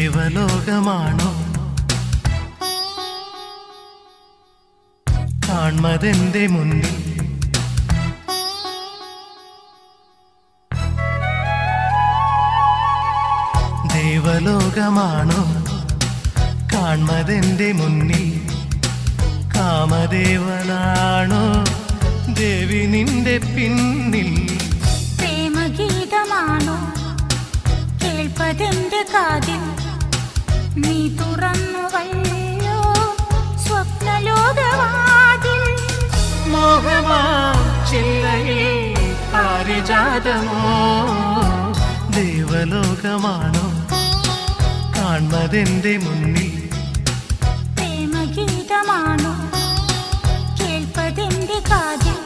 ദേവലോകമാണോ കാൺമതെന്റെ മുന്നിൽ ദേവലോകമാണോ കാൺമതെന്റെ മുന്നിൽ കാമദേവനാണോ ദേവി നിന്റെ പിന്നിൽ പ്രേമഗീതമാണോ കേൾപ്പതെന്റെ കാതിൽ നീ തുറന്നുവല്ലോ സ്വപ്നലോകവാതിൽ മോഹമാ ചില്ലയിൽ പാരിജാതമോ ദേവലോകമാണോ കാൺമതെന്റെ മുന്നിൽ പ്രേമഗീതമാണോ കേൾപ്പതെന്റെ കാതിൽ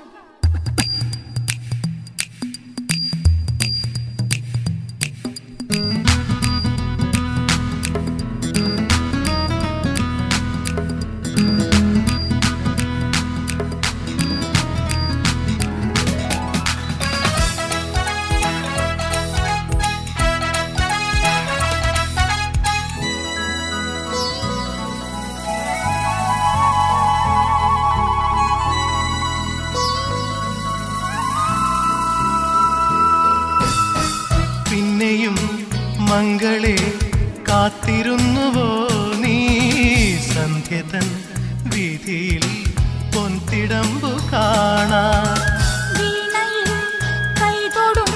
പിന്നെയും മംഗളെ കാത്തിരുന്നുവോ നീ സന്ധ്യതൻ വീതിയിൽ പൊൻതിടമ്പു കാണാൻ വീണയിൽ കൈതൊടും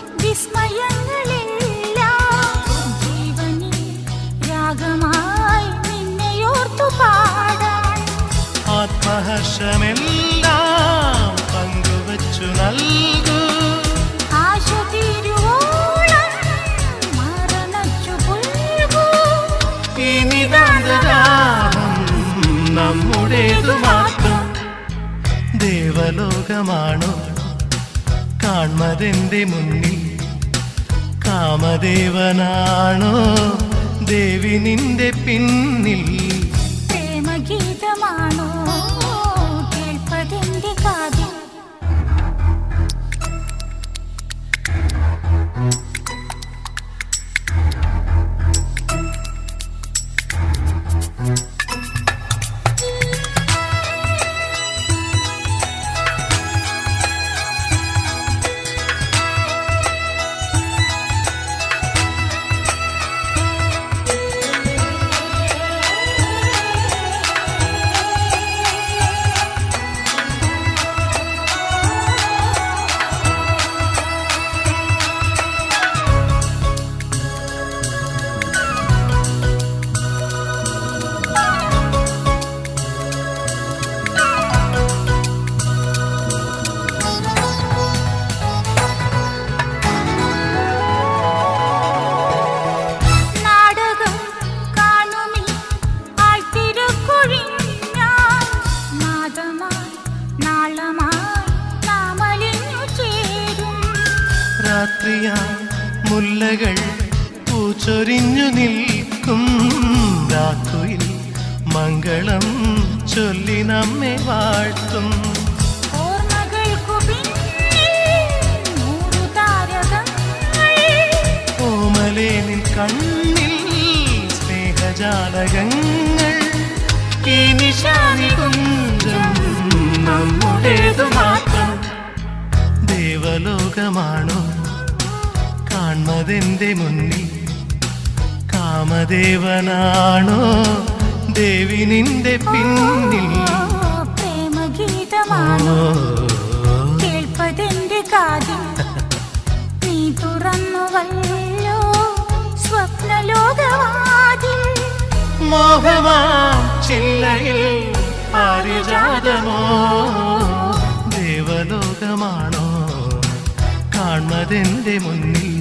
വിസ്മയങ്ങളെല്ലാം ജീവനിൽ രാഗമായി നിന്നെയോർത്തു പാടാൻ ആത്മഹർഷമെല്ലാം പങ്കുവച്ചു നൽകൂ ആശ തീരുവോളം മറനച്ചു പുൽകൂ ഈ നിതാന്തരാഗം നമ്മുടേതു മാത്രം ദേവലോകമാണോ കാൺമതെന്റെ മുന്നിൽ കാമദേവനാണോ ദേവി നിന്റെ പിന്നിൽ പ്രേമഗീതമാണോ കേൾപ്പതെന്റെ കാതിൽ നാടകം കാണുമി ആൾത്തിരക്കൊഴിഞ്ഞാൽ നാദമായി നാളമായി നാമലിഞ്ഞു ചേരും രാത്രിയാ മുല്ലകൾ പൂച്ചൊരിഞ്ഞു നിൽക്കും രാക്കുയിൽ മംഗളം ചൊല്ലി നമ്മെ വാഴ്ത്തും ഓർമ്മകൾക്കു പിന്നിൽ നൂറു താരകങ്ങൾ ഓമലേനിൻ കണ്ണിൽ സ്നേഹജാലകങ്ങൾ ഈ നിശാനി കുഞ്ചം നമ്മുടേതു മാത്രം ദേവലോകമാണോ കാൺമതെന്റെ മുന്നിൽ കാമദേവനാണോ ദേവി നിന്റെ പിന്നിൽ പ്രേമഗീതമാണോ കേൾപ്പതെന്റെ കാതിൽ നീ തുറന്നുവല്ലോ സ്വപ്നലോകവാതിൽ മോഹമാം ചില്ലയിൽ പാരിജാതമോ ദേവലോകമാണോ കാൺമതെന്റെ മുന്നിൽ